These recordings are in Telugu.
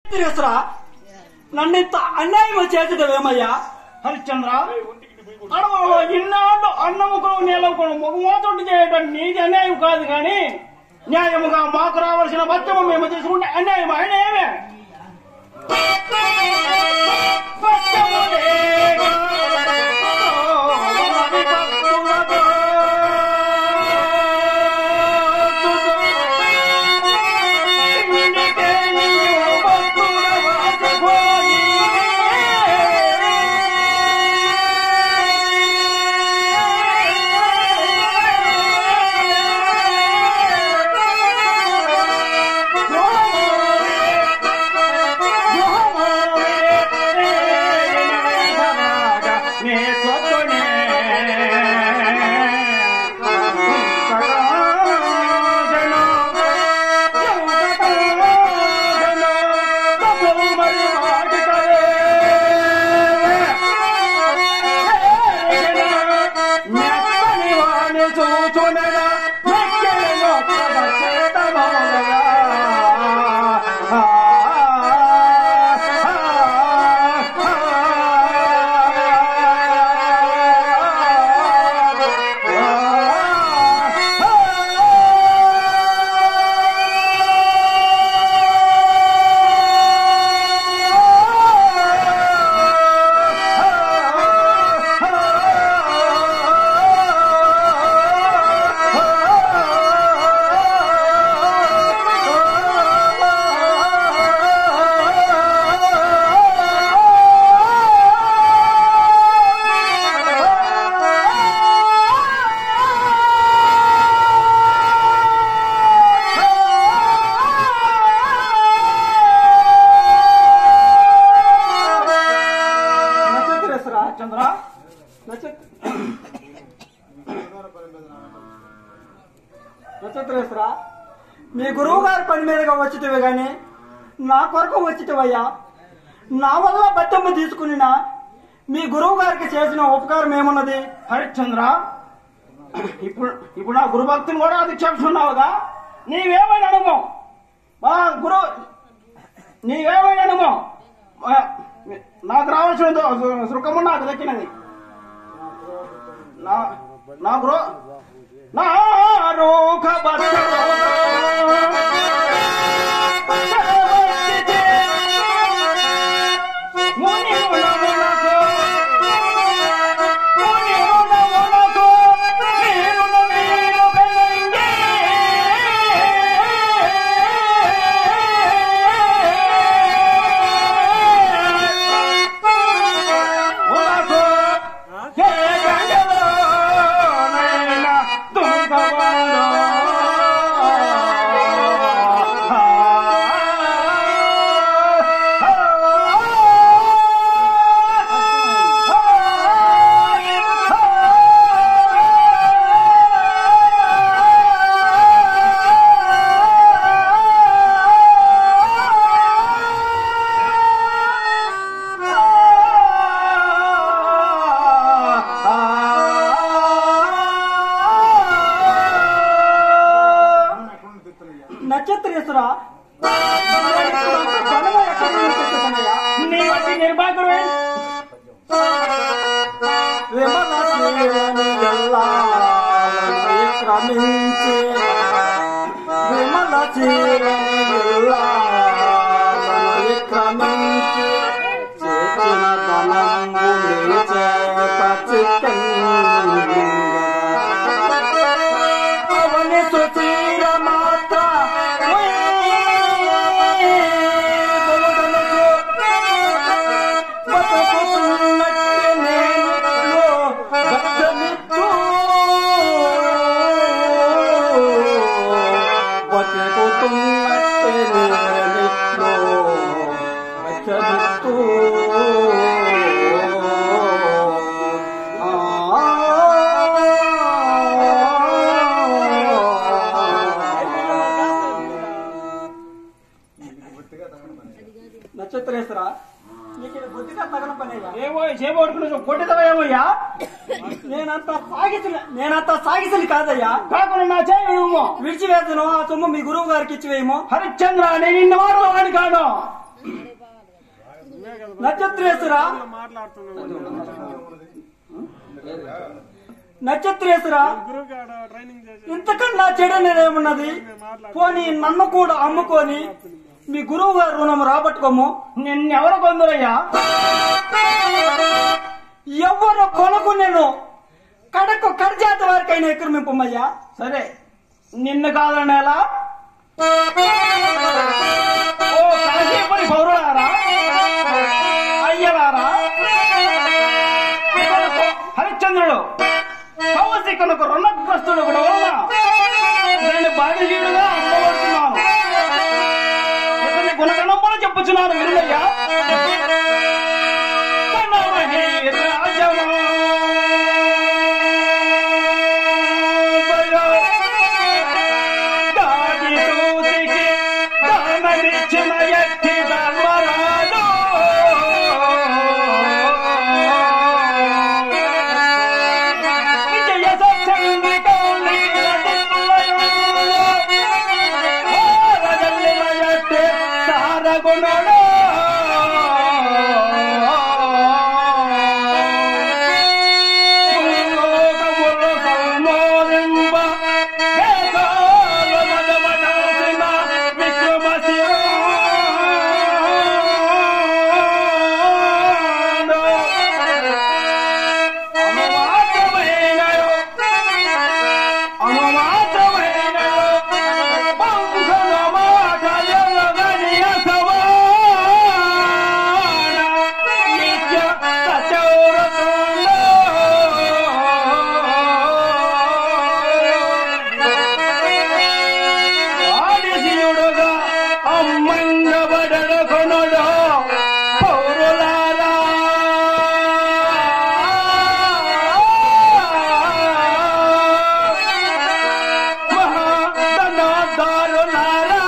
తిరిగిస్తురా నన్ను ఇంత అన్యాయం చేసేదేమయ్యా హరిశ్చంద్ర అడవులలో ఇన్నాళ్ళు అన్నముకులు నీలముకులు మొగమోతోటి చేయడం నీది అన్యాయం కాదు కానీ న్యాయముగా మాకు రావాల్సిన బత్తము మేము తీసుకుంటే అన్యాయం ఆయన ఏమే బత్తము లేక వలవి భక్తులతో ఇంటికే నీవు భక్తుడవకపోయి. చూచునగా మెక్కెలను నక్షత్రేశ్వరా చంద్ర నక్షత్ర నక్షత్రేశ్వరా మీ గురువు గారి పని మీదగా వచ్చితివే గాని నా కొరకు వచ్చితివయ్యా నా వల్ల బత్తమ్మ తీసుకునినా మీ గురువు గారికి చేసిన ఉపకారం ఏమున్నది హరిశ్చంద్ర ఇప్పుడు ఇప్పుడు నా గురు భక్తిని కూడా అది చెప్తున్నావుగా నీవేమైనా అనుభవం మా గురు నీవేమైనా అనుభవం మా- నాకు రావాల్సిన దు- సుఖము నాకు దక్కినది నా నా గురు నా రోగ నక్షత్రేశ్వరా ధనము ఎక్కడి నుంచి తెచ్చుకున్నాయా? నీ వంటి నిర్భాగ్యుడే విమల జీవని ఎల్లాలని క్రమించి విమల జీవని ఎల్లాలని క్రమించి చేసిన ధనంబు నీ చేత చిక్కంగా. అవని సుచీర మాత్ర బతుకుతున్నట్టు నేను బతమిత్తు బతుకుతున్నట్టు నేను బతమిత్తు నక్షత్రేశ్వర నీకు ఇది బుద్ధిగా తగన పనేగా ఏమో చేయబడుకున్న కొట్టిదవయ్యా నేనంత సాగిసిన నేనంత సాగిసలి కాదయ్యా కాకుండా నా చేయి విడిచివేతను ఆ సొమ్ము మీ గురువు గారికి ఇచ్చివేయము హరిశ్చంద్ర నేను ఇన్ని మాటలు వాడి కాను నక్షత్రేశ్వర నక్షత్రేశ్వర ఇంతకన్నా చెడనేదేమున్నది పోనీ నన్ను కూడా అమ్ముకొని మీ గురువు గారు రుణం రాబట్టుకోము నిన్నెవరు కొందరయ్యా ఎవరు కొనకు నేను కడకు కడజాత వారికైనా ఎక్రమింపమయ్యా సరే నిన్ను కాదనేలా ఓ కాశీపరి పౌరులారా అయ్యలారా ఇతనుకు హరిశ్చంద్రుడు కౌశికునకు రుణగ్రస్తుడు కూడా వలన నేను బాధిజీవుడుగా అమ్మబడుతున్నాను ఇతని గుణగణములు చెప్పుచున్నాను వినులయ్యా కనమహి రాజమాబయ దాడి దూతికి దానమిచ్చిన ఎట్టి ధర్మరాజు విజయ సత్సంగికౌలి రజల్లిన ఎట్టి సారగుణుడు లోకములు సంమోదింప వేదాలు మదమడాల్సిన విక్రమశివుడు. అమవాద్యమైనయో, అమవాద్యమైనయో, పంకజ మాటలెల్లగనియ సవాన, నిత్య సచౌరతుండ. ఆదిశివుడుగా అమ్మంగబడడు కొనుడు పౌరులారా మహాధనదారులారా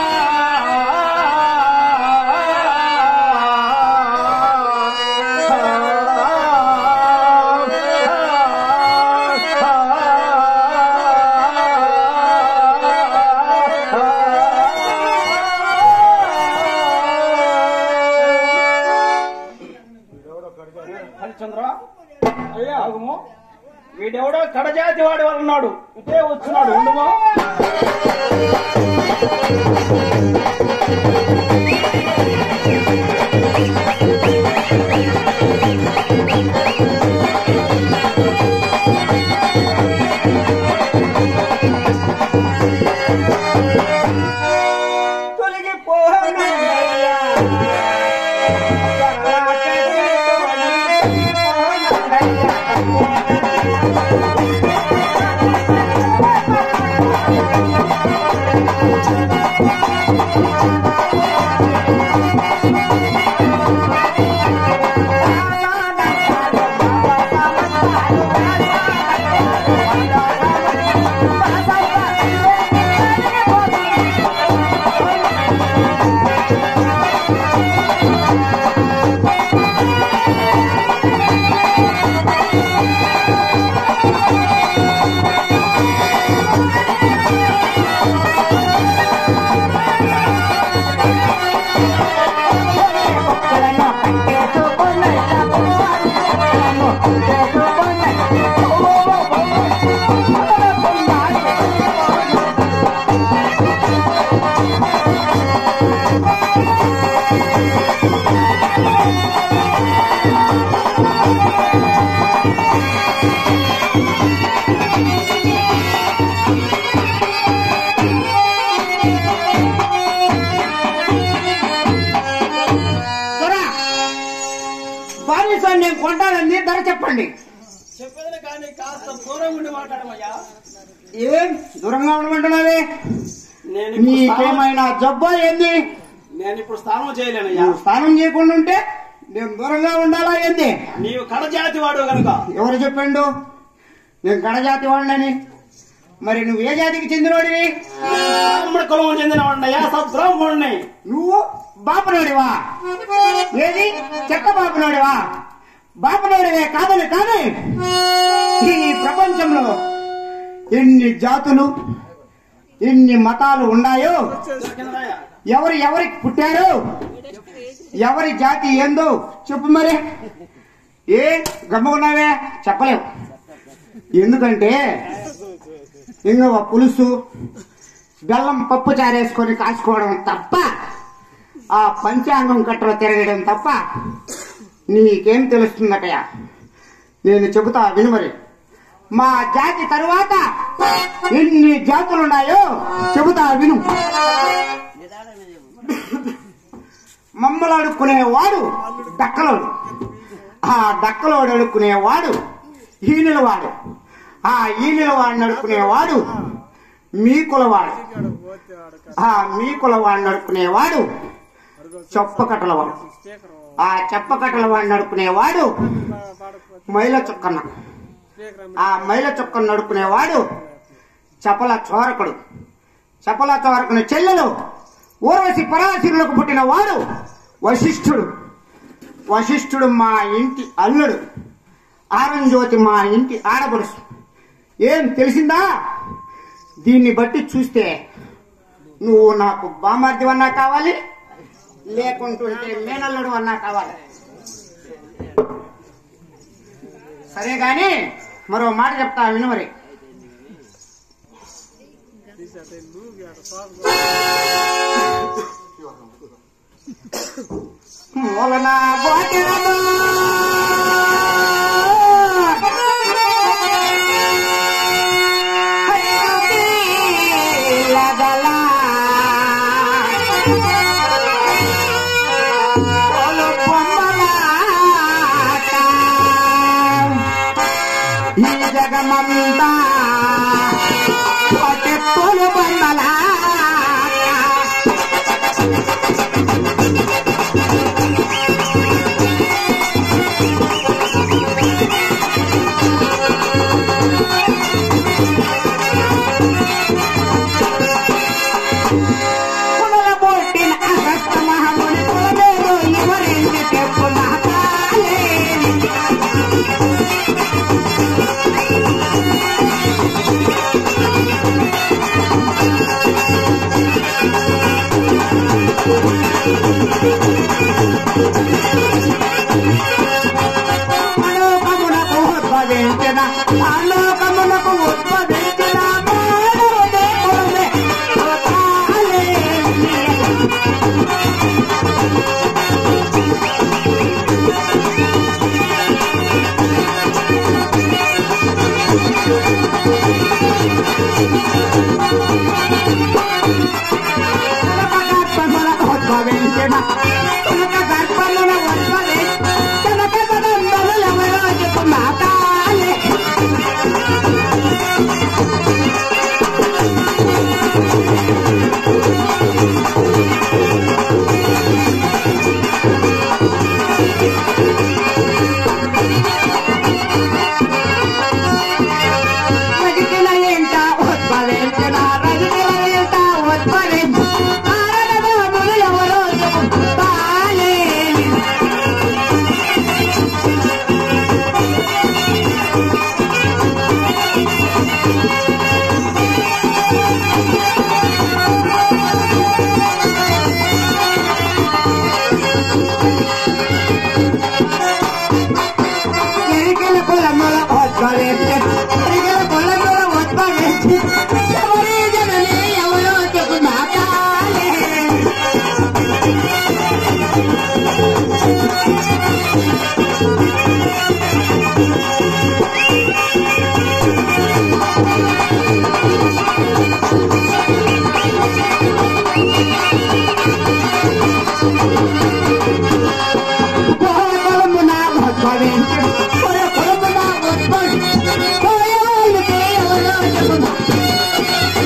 హరిచంద్ర అయ్యా ఆగుము వీడెవడో కడజాతి వాడి వాళ్ళు ఉన్నాడు ఇటే వచ్చున్నాడు ఉండుమో తొలగిపోనయ్యా బానిసాన్ని నేను కొంటానండి ధర చెప్పండి చెప్పేది కానీ కాస్త దూరం ఉండి మాట్లాడమయ్యా ఏం దూరంగా ఉండమంటున్నావే నేను ఇప్పుడు స్నానం- నీకేమైనా జబ్బా ఏంది నేను ఇప్పుడు స్నానం చేయలేనయ్యా నువ్వు స్నానం చేయకుండా ఉంటే నేను దూరంగా ఉండాలా ఏంది నీవు కడజాతి వాడు కనుక ఎవరు చెప్పిండు నేను గడజాతి వాళ్ళని మరి నువ్వు ఏ జాతికి చెందినోడివి బ్రాహ్మణ కులం చెందిన వాడినయ్యా సద్బ్రాహ్మణుడిని నువ్వు బాపనోడివా ఏది చెక్క బాపనోడివా బాపనోడివే కాదని కాదు ఈ ప్రపంచంలో ఎన్ని జాతులు ఎన్ని మతాలు ఉన్నాయో దొరికిందయ్యా. ఎవరు ఎవరికి పుట్టారు ఎవరి జాతి ఏందో చెప్పు మరి ఏ గమ్ముకున్నావే చెప్పలేవు ఎందుకంటే ఇంగ పులుసు బెల్లం పప్పు చారేసుకొని కాసుకోవడం తప్ప ఆ పంచాంగం కట్టలో తిరగడం తప్ప నీకేం తెలుస్తుందటయా నేను చెబుతా విను మరి మా జాతి తరువాత ఎన్ని జాతులున్నాయో చెబుతా విను మమ్మలు అడుక్కునేవాడు డక్కలోడు ఆ డక్కలోడు అడుక్కునేవాడు ఈనెలవాడు ఆ ఈనెలవాడిని అడుక్కునేవాడు మీ కులవాడు ఆ మీ కులవాడిని అడుక్కునేవాడు చొప్పకట్టలవాడు ఆ చెప్పకట్టల వాడిని నడుపుకునేవాడు మైల చుక్కన్న ఆ మైల చుక్కను నడుపుకునేవాడు చపల చోరకుడు చపల చోరకుని చెల్లెలు ఊర్వశి పరాశరులకు పుట్టిన వాడు వశిష్ఠుడు వశిష్ఠుడు మా ఇంటి అల్లుడు ఆరంజ్యోతి మా ఇంటి ఆడపడుసు ఏం తెలిసిందా దీన్ని బట్టి చూస్తే నువ్వు నాకు బామర్దివన్నా కావాలి లేకుంటుంటే మేనల్లుడు అన్నా కావాలి సరే గాని మరో మాట చెప్తా విను మరి మూలన బోటినమా ఈ జగమంతా పొట్టెత్తులు బొమ్మలాట కులల పుట్టిన అగస్త మహాముని కులమేదో ఎవరింటి తెప్పు మహతాలే అలోకమునకు ఉద్భవించిన అలోకమునకు ఉద్భవించిన మానవ దేవుడే అవతారే. కనక గర్భమునకు ఉద్భవించిన కనక గర్భమున ఉద్భవించిన కనక కదంబలు ఎవరో చెప్పు మాతాలే రజికల ఎంట ఉద్భవించిన రజికల ఎంట ఉద్భవించిన కారణములు ఎవరో చెప్పు తాలే ఎరికల కులముల ఉద్భవించిన ఎరికల కులముల ఉద్భవించిన ఎవరి జనని ఎవరో చెప్పు మాతాలే కులమున ఉద్భవించిన కుల కులమున ఉద్భవించిన కోయాలకి ఎవరో చెప్పు మాతాలే.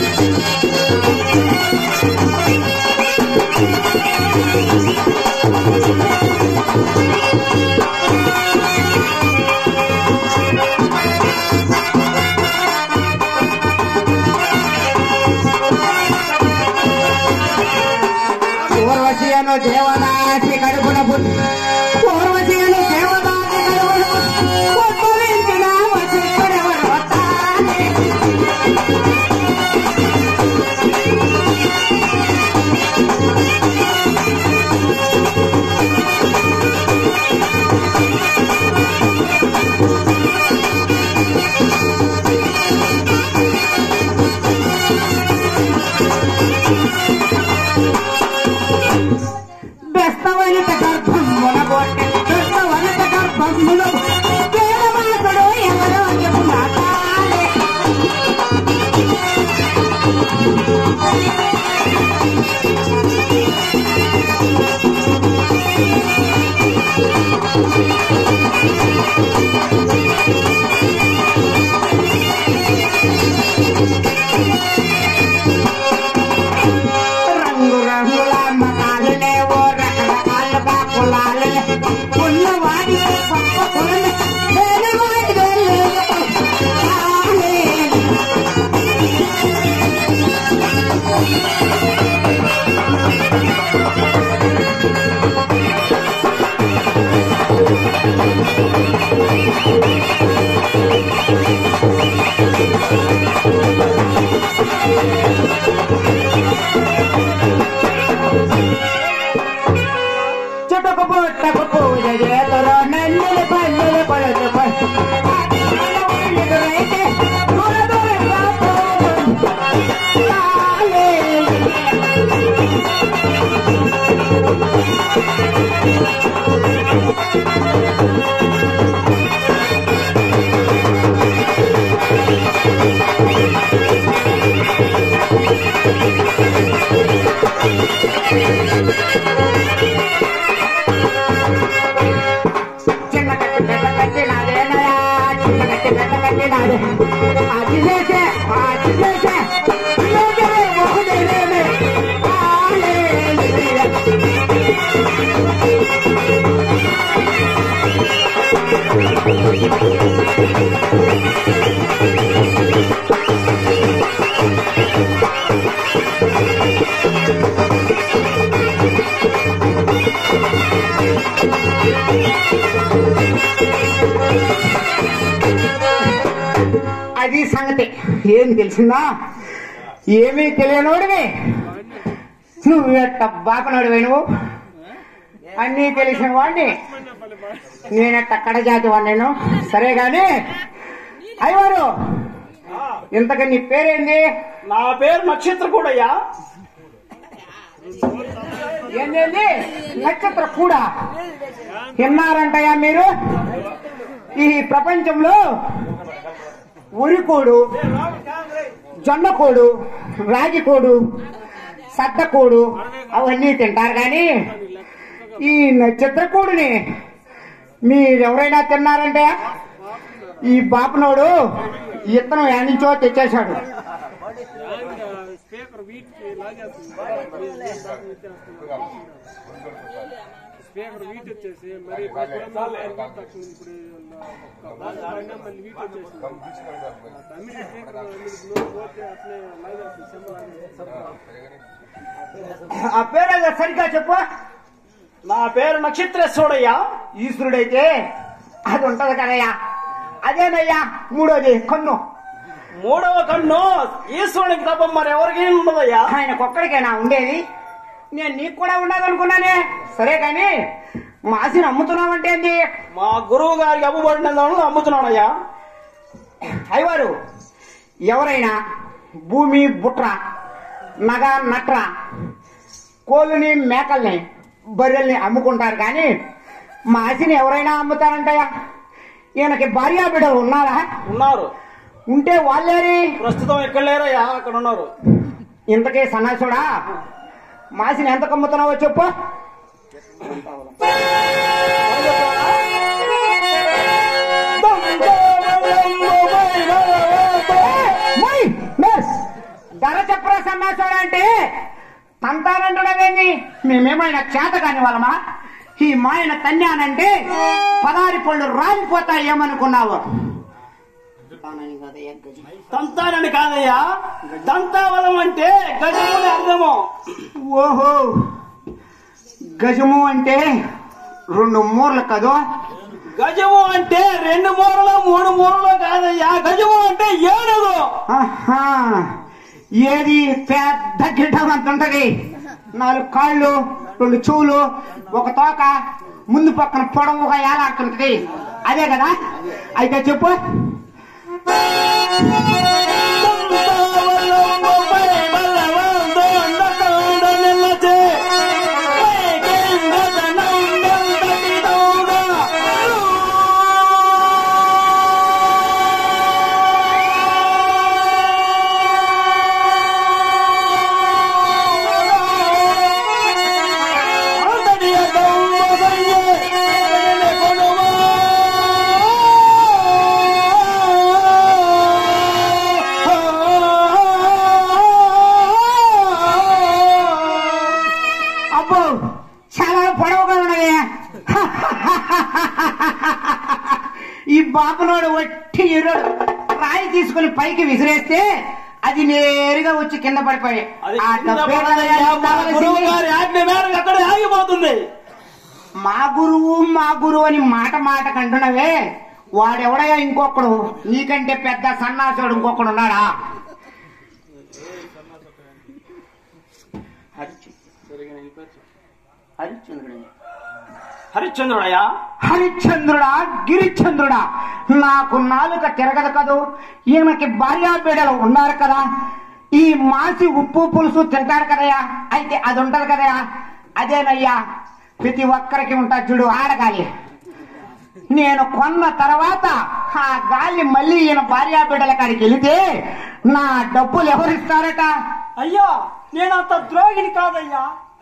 పూర్వశీయను దేవదాసి కడుపున పుట్టి పూర్వశీయను దేవదాసి కడుపున పుట్టి ఉద్భవించిన వశిష్ఠుడెవరో తానే. దుష్టవనిత గర్భమున కొట్టి దుష్టవనిత గర్భమున వేదమాతుడు ఎవరో చెప్పుమాటాలే రంగు రంగుల మతాలనే ఓ రకరకాలుగా కులాలనే ఉన్నవాడి గొప్ప కులనే లేనివాడి వెళ్ళాలే. చుట్టుకు పుట్టకు పూజ చేతురు నన్నులు పన్నులు కొడుతు ఎదురైతే దూర దూరంగా పోదు. లాలే. చిన్న కట్టి పెద్ద కట్టి నాదేనయా చిన్న కట్టి పెద్ద కట్టి నాదే అది చేసే అది చేసే ఇలాగే ఒకటేనేమే. హల్లెలూయా. అది సంగతి ఏం తెలిసిందా ఏమీ తెలియనోడివి నువ్వు ఎట్ట బాపనోడివి నువ్వు అన్నీ తెలిసిన వాడిని నేనెట్ట కడజాతి వాడిను సరే గాని అయ్యవారు ఇంతకు నీ పేరేంది నా పేరు నక్షత్ర కూడయ్యా ఏంది నక్షత్ర కూడా విన్నారంటయ్యా మీరు ఈ ప్రపంచంలో ఉరికోడు జొన్నకోడు రాగికోడు సద్దకోడు అవన్నీ తింటారు కానీ ఈ నక్షత్రకోడుని మీరెవరైనా తిన్నారంటే ఈ బాపనోడు ఇత్తనం యానించో తెచ్చేశాడు స్పీకర్ వీటికి లాగేస్తుంది స్పీకర్ వీట్ వచ్చేసి మరి తక్కువ ఇప్పుడు పైన మళ్ళీ వీట్ వచ్చేసి తమిళ స్పీకర్ నోరు పోతే అట్లే లాగేస్తుంది సెమ్మ లాగేస్తుంది ఆ పేరు సరిగ్గా చెప్పు నా పేరు నక్షత్రేశ్వరుడయ్యా ఈశ్వరుడైతే అది ఉంటది కదయ్యా అదేనయ్యా మూడోది కన్ను మూడవ కన్ను ఈశ్వరునికి తప్ప మరి ఎవరికి ఉండదయ్యా ఆయన ఒక్కడికేనా ఉండేది నేను నీకు కూడా ఉండాలనుకున్నానే సరే కానీ మాసిని అమ్ముతున్నావంటే ఏంది మా గురువు గారికి అమ్ముబడిన దానిలో అమ్ముతున్నానయ్యా అయ్యవారు ఎవరైనా భూమి బుట్ర నగ నట్ర కోళ్ళని మేకల్ని బర్రెల్ని అమ్ముకుంటారు కానీ మాసిని ఎవరైనా అమ్ముతారంటయ్యా ఈయనకి భార్యా బిడ్డలు ఉన్నారా ఉన్నారు ఉంటే వాళ్ళేరి ప్రస్తుతం ఎక్కడ లేరయ్యా అక్కడ ఉన్నారు ఇంతకీ సన్నాసుడా మాసిని ఎంత కమ్ముతున్నావో చెప్పు మొయ్, నర్స్. ధర చెప్పరా సన్నాసుడా అంటే తంతానంటున్నావేంది మేమేమైనా చేత కాని వాళ్ళమా ఈ మాయన తన్యానంటే పదారి పళ్ళు రాలిపోతాయి ఏమనుకున్నావు తంతానని కాదయ్యా దంతావలం అంటే గజముని అర్థము ఓహో గజము అంటే రెండు మూరలు కదో గజము అంటే రెండు మూరలు మూడు మూరలు కాదయ్యా గజము అంటే ఏనుగు ఆహా. ఏది పెద్ద గిడ్డం అంత ఉంటది నాలుగు కాళ్ళు రెండు చెవులు ఒక తోక ముందు పక్కన పొడవుగా ఏలాడుతుంటది అదే కదా అయితే చెప్పు దంతావలం ఈ బాబునోడు వట్టి ఎర్రడు రాయి తీసుకుని పైకి విసిరేస్తే అది నేరుగా వచ్చి కింద పడిపోయాయి అది ఆ కింద తప్పే పడదయ్యా, కదయ్యా మా గురువు కావలసింది. గారి ఆజ్ఞ మేరకు అక్కడే ఆగిపోతుంది మా గురువు మా గురువు అని మాట మాట కంటున్నవే వాడెవడయా ఇంకొకడు నీకంటే పెద్ద సన్నాసుడు ఇంకొకడు ఉన్నాడా హరిశ్చంద్రుడయ్యా హరిశ్చంద్రుడా గిరిచంద్రుడా నాకు నాలుక తిరగదు కదూ ఈమెకి భార్యా బిడ్డలు ఉన్నారు కదా ఈ మాసి ఉప్పు పులుసు తింటారు కదయ్యా అయితే అది ఉంటది కదయ్యా అదేనయ్యా ప్రతి ఒక్కరికి ఉంటా చూడు ఆడగాలి నేను కొన్న తర్వాత ఆ గాలి మళ్ళీ ఈయన భార్యా బిడ్డల కాడికి వెళితే నా డబ్బులు ఎవరిస్తారట అయ్యా నేను అంత ద్రోహిని కాదయ్యా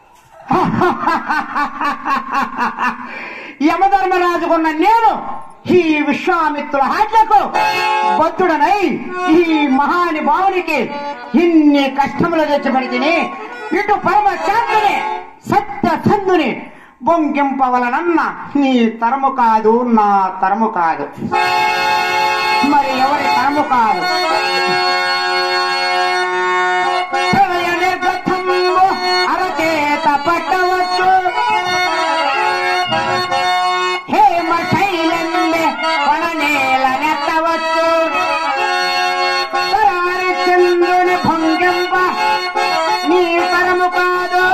యమధర్మరాజుకున్న నేను ఈ విశ్వామిత్రుల హాట్లకు భక్తుడనై ఈ మహానుభావునికి ఇన్ని కష్టములు తెచ్చిపెడితిని ఇటు పరమ శాంతుని సత్య సందుని బొంకింపవలనన్న నీ తరము కాదు నా తరము కాదు మరి ఎవరి తరము కాదు ప్రళయ నిర్గతంబు అరచేత పట్టవచ్చు హేమ శైలంబె కొననేల నెత్తవచ్చు పరారి చంద్రుని భంగింప నీ తరము కాదు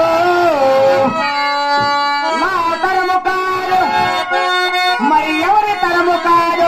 నా తరము కాదు మరి ఎవరి తరము కాదు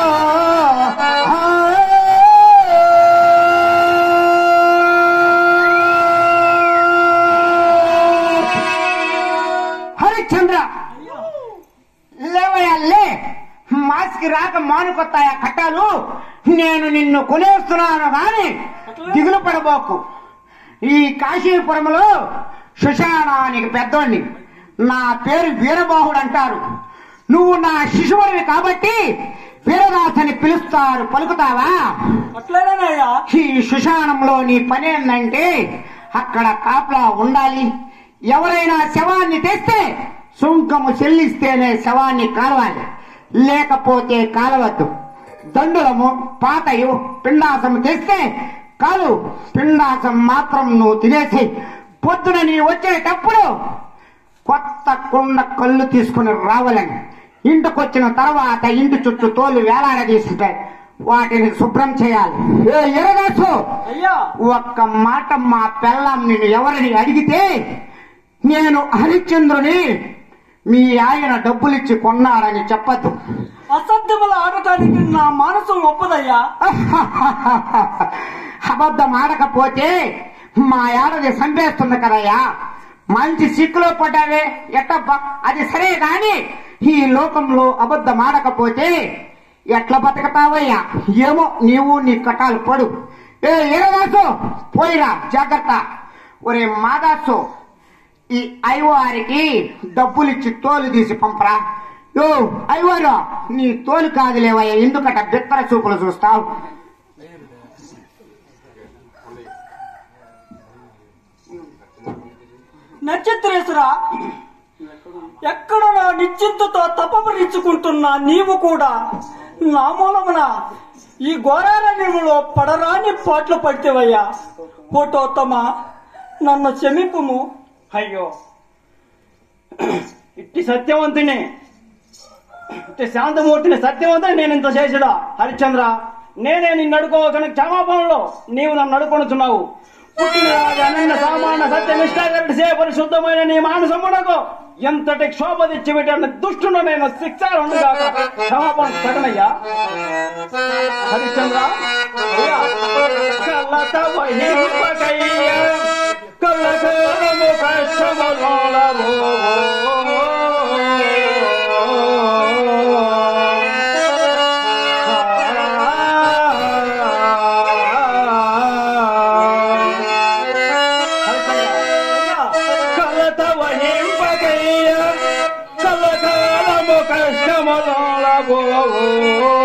హరిశ్చంద్ర లేవయ్యా లే మాస్కి రాక మానుకొత్తాయా కట్టాలు నేను నిన్ను కొనేస్తున్నాను గాని దిగులు పడబోకు ఈ కాశీపురంలో సుశానానికి పెద్దోణ్ణి నా పేరు వీరబాహుడు అంటారు నువ్వు నా శిశువుడివి కాబట్టి వీరదాసని పిలుస్తారు పలుకుతావా అట్లనేనయ్యా ఈ సుశానంలో నీ పని ఏంటంటే అక్కడ కాపలా ఉండాలి ఎవరైనా శవాన్ని తెస్తే సుంకము చెల్లిస్తేనే శవాన్ని కాలవాలి లేకపోతే కాలవద్దు దండులము పాతయు పిండాసము తెస్తే కాలు పిండాసం మాత్రం నువ్వు తినేసి పొద్దున నీ వచ్చేటప్పుడు కొత్త కుండ కళ్ళు తీసుకుని రావాలని ఇంటికొచ్చిన తర్వాత ఇంటి చుట్టూ తోలు వేలాడదీస్తుంటాయి వాటిని శుభ్రం చేయాలి ఏ ఎరగాసు అయ్యా ఒక్క మాట మా పెళ్ళం నేను ఎవరిని అడిగితే నేను హరిశ్చంద్రుని మీ ఆయన డబ్బులిచ్చి కొన్నాడని చెప్పద్దు అసత్యములు ఆడటానికి నా మనసు ఒప్పదయ్యా అబద్ధం ఆడకపోతే మా ఏడది సంపేస్తుంది కదయ్యా మంచి సిక్కులో పడ్డావే ఎట్టబ్బా అది సరే గాని ఈ లోకంలో అబద్ధం ఆడకపోతే ఎట్లా బతకతావయ్యా ఏమో నీవు నీ కట్టాలు పడు ఏ ఏరదాసు పోయిరా జాగ్రత్త ఒరే మాదాసు ఈ ఐవారికి డబ్బులిచ్చి తోలు తీసి పంపరా యో ఐవారు నీ తోలు కాదులేవయ్యా ఎందుకట బిత్తర చూపులు చూస్తావు నక్షత్రేశ్వర ఎక్కడ నా నిశ్చింతతో తపమరించుకుంటున్నా నీవు కూడా నా మూలమున ఈ ఘోరారణ్యములో పడరాని పాటలు పడితేవయ్యా ఫోటోత్తమ నన్ను క్షమింపుము అయ్యో ఇట్టి సత్యవంతుని ఇట్టి శాంతమూర్తిని సత్యవంతుని నేను ఇంత చేసిడా హరిశ్చంద్ర నేనే నిన్ను అడుకోవచ్చిన క్షమాపణలో నీవు నన్ను అడుకొనుచున్నావు పుట్టిన రాజు అనన్య సామాన్య సత్యనిష్టాగరుడి సే పరిశుద్ధమైన నీ మానసమునకు ఎంతటి క్షోభ తెచ్చిపెట్టిన దుష్టును నేను శిక్షారుగాక క్షమాపణ తగనయ్యా హరిశ్చంద్ర అయ్యా కలత వహింపకయ్య కలకలము కష్టములము కలత వహింపకయ్య కలకాలము కష్టములము